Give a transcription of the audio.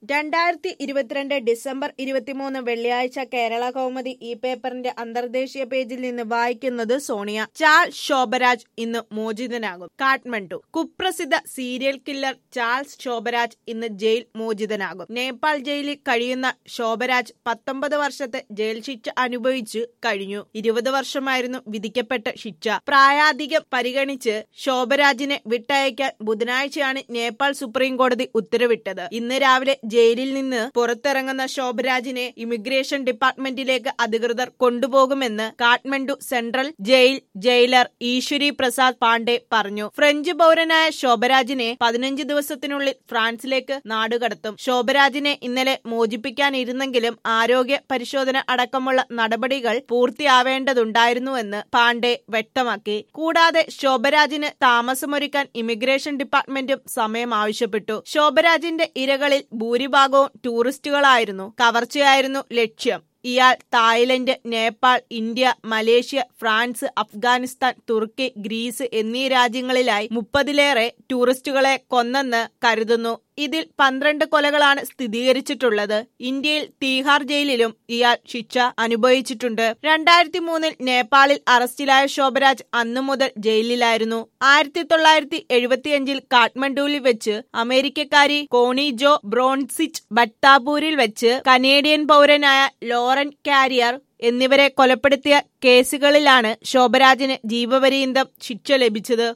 രണ്ടായിരത്തി ഇരുപത്തിരണ്ട് ഡിസംബർ ഇരുപത്തിമൂന്ന് വെള്ളിയാഴ്ച കേരള കൗമുദി ഈ പേപ്പറിന്റെ അന്തർദേശീയ പേജിൽ നിന്ന് വായിക്കുന്നത് സോണിയ ചാൾസ് ശോഭരാജ് ഇന്ന് മോചിതനാകും കാഠ്മണ്ഡു കുപ്രസിദ്ധ സീരിയൽ കില്ലർ ചാൾസ് ശോഭരാജ് ഇന്ന് ജയിൽ മോചിതനാകും നേപ്പാൾ ജയിലിൽ കഴിയുന്ന ശോഭരാജ് പത്തൊമ്പത് വർഷത്തെ ജയിൽ ശിക്ഷ അനുഭവിച്ചു കഴിഞ്ഞു ഇരുപത് വർഷമായിരുന്നു വിധിക്കപ്പെട്ട ശിക്ഷ പ്രായാധികം പരിഗണിച്ച് ശോഭരാജിനെ വിട്ടയക്കാൻ ബുധനാഴ്ചയാണ് നേപ്പാൾ സുപ്രീം കോടതി ഉത്തരവിട്ടത് ഇന്ന് രാവിലെ ജയിലിൽ നിന്ന് പുറത്തിറങ്ങുന്ന ശോഭരാജിനെ ഇമിഗ്രേഷൻ ഡിപ്പാർട്ട്മെന്റിലേക്ക് അധികൃതർ കൊണ്ടുപോകുമെന്ന് Kathmandu central jail jailer Ishwari Prasad Pandey പറഞ്ഞു ഫ്രഞ്ച് പൗരനായ ശോഭരാജിനെ പതിനഞ്ച് ദിവസത്തിനുള്ളിൽ ഫ്രാൻസിലേക്ക് നാടുകടത്തും ശോഭരാജിനെ ഇന്നലെ മോചിപ്പിക്കാനിരുന്നെങ്കിലും ആരോഗ്യ പരിശോധന അടക്കമുള്ള നടപടികൾ പൂർത്തിയാവേണ്ടതുണ്ടായിരുന്നുവെന്ന് പാണ്ഡെ വ്യക്തമാക്കി കൂടാതെ ശോഭരാജിന് താമസമൊരുക്കാൻ ഇമിഗ്രേഷൻ ഡിപ്പാർട്ട്മെന്റും സമയം ആവശ്യപ്പെട്ടു ശോഭരാജിന്റെ ഇരകളിൽ ഭൂരിഭാഗവും ടൂറിസ്റ്റുകളായിരുന്നു കവർച്ചയായിരുന്നു ലക്ഷ്യം ഇയാൾ Thailand Nepal India Malaysia France Afghanistan തുർക്കി ഗ്രീസ് എന്നീ രാജ്യങ്ങളിലായി മുപ്പതിലേറെ ടൂറിസ്റ്റുകളെ കൊന്നെന്ന് കരുതുന്നു ഇതിൽ പന്ത്രണ്ട് കൊലകളാണ് സ്ഥിരീകരിച്ചിട്ടുള്ളത് ഇന്ത്യയിൽ തീഹാർ ജയിലിലും ഇയാൾ ശിക്ഷ അനുഭവിച്ചിട്ടുണ്ട് രണ്ടായിരത്തി മൂന്നിൽ നേപ്പാളിൽ അറസ്റ്റിലായ ശോഭരാജ് അന്നു മുതൽ ജയിലിലായിരുന്നു ആയിരത്തി തൊള്ളായിരത്തി എഴുപത്തിയഞ്ചിൽ കാഠ്മണ്ഡുവിൽ വെച്ച് അമേരിക്കക്കാരി കോണി ജോ ബ്രോൺസിച്ച് ബട്ടാപൂരിൽ വെച്ച് കനേഡിയൻ പൗരനായ ലോറൻ കാരിയർ എന്നിവരെ കൊലപ്പെടുത്തിയ കേസുകളിലാണ് ശോഭരാജിന് ജീവപര്യന്തം ശിക്ഷ ലഭിച്ചത്